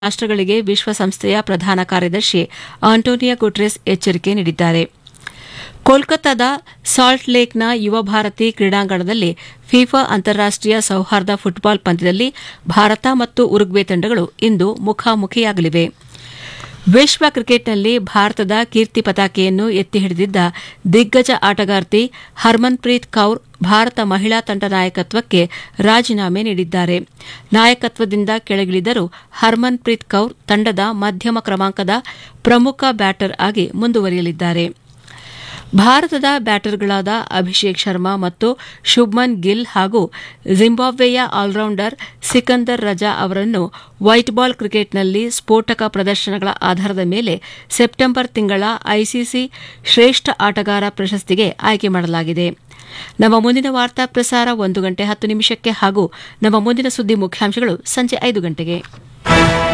ರಾಷ್ಟಗಳಿಗೆ ವಿಶ್ವಸಂಸ್ಥೆಯ ಪ್ರಧಾನ ಕಾರ್ಯದರ್ಶಿ ಆಂಟೋನಿಯೋ ಗುಟ್ರೆಸ್ ಎಚ್ಚರಿಕೆ ನೀಡಿದ್ದಾರೆ ಕೋಲ್ಕತ್ತಾದ ಸಾಲ್ಟ್ ಲೇಕ್ನ ಯುವ ಭಾರತಿ ಕ್ರೀಡಾಂಗಣದಲ್ಲಿ ಫಿಫಾ ಅಂತಾರಾಷ್ಟೀಯ ಸೌಹಾರ್ದ ಫುಟ್ಬಾಲ್ ಪಂದ್ಯದಲ್ಲಿ ಭಾರತ ಮತ್ತು ಉರುಗ್ವೆ ತಂಡಗಳು ಇಂದು ಮುಖಾಮುಖಿಯಾಗಲಿವೆ ವಿಶ್ವ ಕ್ರಿಕೆಟ್ನಲ್ಲಿ ಭಾರತದ ಕೀರ್ತಿ ಪತಾಕೆಯನ್ನು ಎತ್ತಿ ಹಿಡಿದಿದ್ದ ದಿಗ್ಗಜ ಆಟಗಾರ್ತಿ ಹರ್ಮನ್ಪ್ರೀತ್ ಕೌರ್ ಭಾರತ ಮಹಿಳಾ ತಂಡ ನಾಯಕತ್ವಕ್ಕೆ ರಾಜೀನಾಮೆ ನೀಡಿದ್ದಾರೆ ನಾಯಕತ್ವದಿಂದ ಕೆಳಗಿಳಿದರೂ ಹರ್ಮನ್ಪ್ರೀತ್ ಕೌರ್ ತಂಡದ ಮಧ್ಯಮ ಕ್ರಮಾಂಕದ ಪ್ರಮುಖ ಬ್ಯಾಟರ್ ಆಗಿ ಮುಂದುವರಿಯಲಿದ್ದಾರೆ ಭಾರತದ ಬ್ಯಾಟರ್ಗಳಾದ ಅಭಿಷೇಕ್ ಶರ್ಮಾ ಮತ್ತು ಶುಭ್ಮನ್ ಗಿಲ್ ಹಾಗೂ ಜಿಂಬಾಬ್ವೆಯ ಆಲ್ರೌಂಡರ್ ಸಿಕಂದರ್ ರಜಾ ಅವರನ್ನು ವೈಟ್ ಬಾಲ್ ಕ್ರಿಕೆಟ್ನಲ್ಲಿ ಸ್ಫೋಟಕ ಪ್ರದರ್ಶನಗಳ ಆಧಾರದ ಮೇಲೆ ಸೆಪ್ಟೆಂಬರ್ ತಿಂಗಳ ಐಸಿಸಿ ಶ್ರೇಷ್ಠ ಆಟಗಾರ ಪ್ರಶಸ್ತಿಗೆ ಆಯ್ಕೆ ಮಾಡಲಾಗಿದೆ ನಮ್ಮ ಮುಂದಿನ ವಾರ್ತಾ ಪ್ರಸಾರ ಒಂದು ಗಂಟೆ ಹತ್ತು ನಿಮಿಷಕ್ಕೆ ಹಾಗೂ ನಮ್ಮ ಮುಂದಿನ ಸುದ್ದಿ ಮುಖ್ಯಾಂಶಗಳು ಸಂಜೆ ಐದು ಗಂಟೆಗೆ